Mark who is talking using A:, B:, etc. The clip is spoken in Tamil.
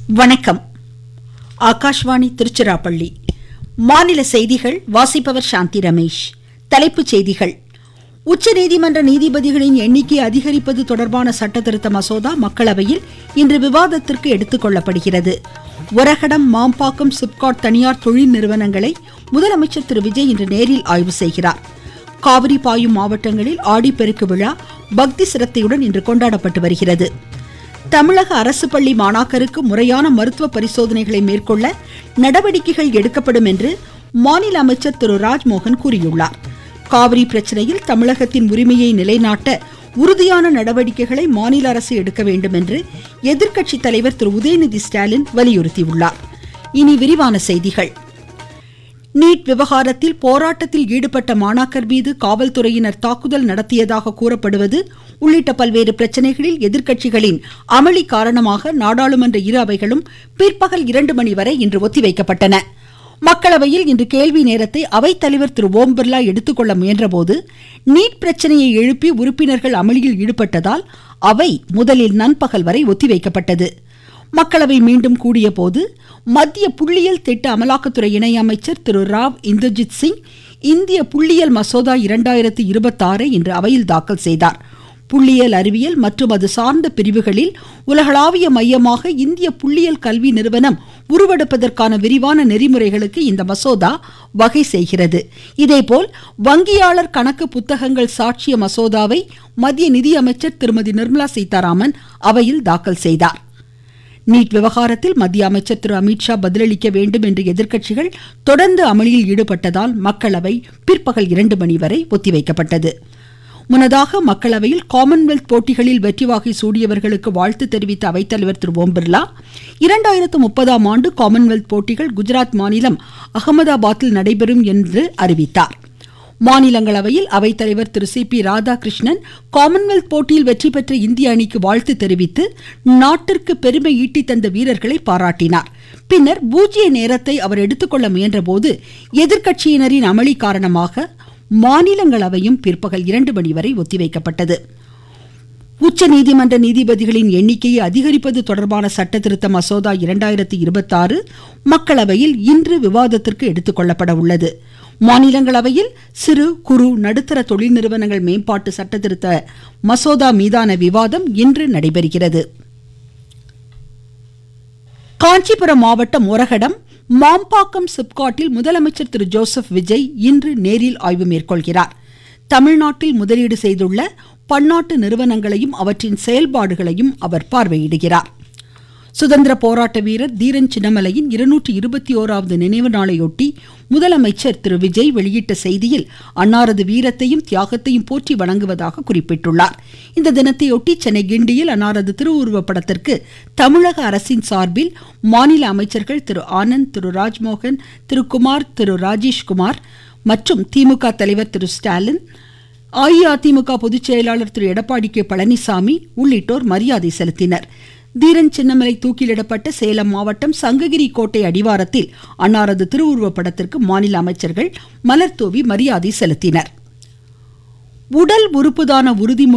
A: வணக்கம் ஆகாஷ்வாணி திருச்சிராப்பள்ளி மாநில செய்திகள் வாசிப்பவர் சாந்தி ரமேஷ் தலைப்புச் செய்திகள் உச்சநீதிமன்ற நீதிபதிகளின் எண்ணிக்கை அதிகரிப்பது தொடர்பான சட்டத்திருத்த மசோதா மக்களவையில் இன்று விவாதத்திற்கு எடுத்துக் கொள்ளப்படுகிறது ஒரகடம் மாம்பாக்கம் சிப்காட் தனியார் தொழில் நிறுவனங்களை முதலமைச்சர் திரு விஜய் இன்று நேரில் ஆய்வு செய்கிறார் காவிரி பாயும் மாவட்டங்களில் ஆடிப்பெருக்கு விழா பக்தி சிரத்தையுடன் இன்று கொண்டாடப்பட்டு வருகிறது தமிழக அரசு பள்ளி மாணாக்கருக்கு முறையான மருத்துவ பரிசோதனைகளை மேற்கொள்ள நடவடிக்கைகள் எடுக்கப்படும் என்று மாநில அமைச்சர் திரு ராஜ்மோகன் கூறியுள்ளார் காவிரி பிரச்சனையில் தமிழகத்தின் உரிமையை நிலைநாட்ட உறுதியான நடவடிக்கைகளை மாநில அரசு எடுக்க வேண்டும் என்று எதிர்க்கட்சித் தலைவர் திரு உதயநிதி ஸ்டாலின் வலியுறுத்தியுள்ளார் இனி விரிவான செய்திகள் நீட் விவகாரத்தில் போராட்டத்தில் ஈடுபட்ட மாணாக்கர் மீது காவல்துறையினர் தாக்குதல் நடத்தியதாக கூறப்படுவது உள்ளிட்ட பல்வேறு பிரச்சனைகளில் எதிர்க்கட்சிகளின் அமளி காரணமாக நாடாளுமன்ற இரு அவைகளும் பிற்பகல் இரண்டு மணி வரை இன்று ஒத்திவைக்கப்பட்டன மக்களவையில் இன்று கேள்வி நேரத்தை அவைத்தலைவர் திரு ஓம் பிர்லா எடுத்துக்கொள்ள முயன்றபோது நீட் பிரச்சனையை எழுப்பி உறுப்பினர்கள் அமளியில் ஈடுபட்டதால் அவை முதலில் நண்பகல் வரை ஒத்திவைக்கப்பட்டது மக்களவை மீண்டும் கூடிய போது மத்திய புள்ளியியல் திட்ட அமலாக்கத்துறை இணையமைச்சர் திரு ராவ் இந்தர்ஜித் சிங் இந்திய புள்ளியியல் மசோதா இரண்டாயிரத்தி இருபத்தாறை இன்று அவையில் தாக்கல் செய்தார் புள்ளியியல் அறிவியல் மற்றும் அது சார்ந்த பிரிவுகளில் உலகளாவிய மையமாக இந்திய புள்ளியியல் கல்வி நிறுவனம் உருவெடுப்பதற்கான விரிவான நெறிமுறைகளுக்கு இந்த மசோதா வகை செய்கிறது இதேபோல் வங்கியாளர் கணக்கு புத்தகங்கள் சாட்சிய மசோதாவை மத்திய நிதியமைச்சர் திருமதி நிர்மலா சீதாராமன் அவையில் தாக்கல் செய்தார் நீட் விவகாரத்தில் மத்திய அமைச்சர் திரு அமித்ஷா பதிலளிக்க வேண்டும் என்று எதிர்க்கட்சிகள் தொடர்ந்து அமளியில் ஈடுபட்டதால் மக்களவை பிற்பகல் இரண்டு மணி வரை ஒத்திவைக்கப்பட்டது முன்னதாக மக்களவையில் காமன்வெல்த் போட்டிகளில் வெற்றி வாகை சூடியவர்களுக்கு வாழ்த்து தெரிவித்த அவைத்தலைவர் திரு ஓம் பிர்லா இரண்டாயிரத்து முப்பதாம் ஆண்டு காமன்வெல்த் போட்டிகள் குஜராத் மாநிலம் அகமதாபாத்தில் நடைபெறும் என்று அறிவித்தார் மாநிலங்களவையில் அவைத்தலைவர் Thiru C P Radhakrishnan Commonwealth போட்டியில் வெற்றி பெற்ற இந்திய அணிக்கு வாழ்த்து தெரிவித்து நாட்டிற்கு பெருமை ஈட்டி தந்த வீரர்களை பாராட்டினார் பின்னர் பூஜ்ய நேரத்தை அவர் எடுத்துக்கொள்ள முயன்றபோது எதிர்க்கட்சியினரின் அமளி காரணமாக மாநிலங்களவையும் பிற்பகல் இரண்டு மணி வரை ஒத்திவைக்கப்பட்டது உச்சநீதிமன்ற நீதிபதிகளின் எண்ணிக்கையை அதிகரிப்பது தொடர்பான சட்ட திருத்த மசோதா இரண்டாயிரத்தி இருபத்தி ஆறு மக்களவையில் இன்று விவாதத்திற்கு எடுத்துக்கொள்ளப்பட உள்ளது மாநிலங்களவையில் சிறு குறு நடுத்தர தொழில் நிறுவனங்கள் மேம்பாட்டு சட்ட திருத்த மசோதா மீதான விவாதம் இன்று நடைபெறுகிறது காஞ்சிபுரம் மாவட்டம் ஒரகடம் மாம்பாக்கம் சிப்காட்டில் முதலமைச்சர் திரு ஜோசப் விஜய் இன்று நேரில் ஆய்வு மேற்கொள்கிறார் தமிழ்நாட்டில் முதலீடு செய்துள்ள பன்னாட்டு நிறுவனங்களையும் அவற்றின் செயல்பாடுகளையும் அவர் பார்வையிடுகிறார் சுதந்திர போராட்ட வீரர் தீரன் சின்னமலையின் இருநூற்றி இருபத்தி ஓராவது நினைவு நாளையொட்டி முதலமைச்சர் திரு விஜய் வெளியிட்ட செய்தியில் அன்னாரது வீரத்தையும் தியாகத்தையும் போற்றி வணங்குவதாக குறிப்பிட்டுள்ளார் இந்த தினத்தையொட்டி சென்னை கிண்டியில் அன்னாரது திருவுருவப் படத்திற்கு தமிழக அரசின் சார்பில் மாநில அமைச்சர்கள் திரு ஆனந்த் திரு ராஜ்மோகன் திரு குமார் திரு ராஜேஷ்குமார் மற்றும் திமுக தலைவர் திரு ஸ்டாலின் அஇஅதிமுக பொதுச் செயலாளர் திரு எடப்பாடி கே பழனிசாமி உள்ளிட்டோர் மரியாதை செலுத்தினர் தீரன் சின்னமலை தூக்கிலிடப்பட்ட சேலம் மாவட்டம் சங்ககிரி கோட்டை அடிவாரத்தில் அன்னாரது திருவுருவப் படத்திற்கு மாநில அமைச்சர்கள் மலர்தூவி மரியாதை செலுத்தினர் உடல் உறுப்புதான உறுதிமொழி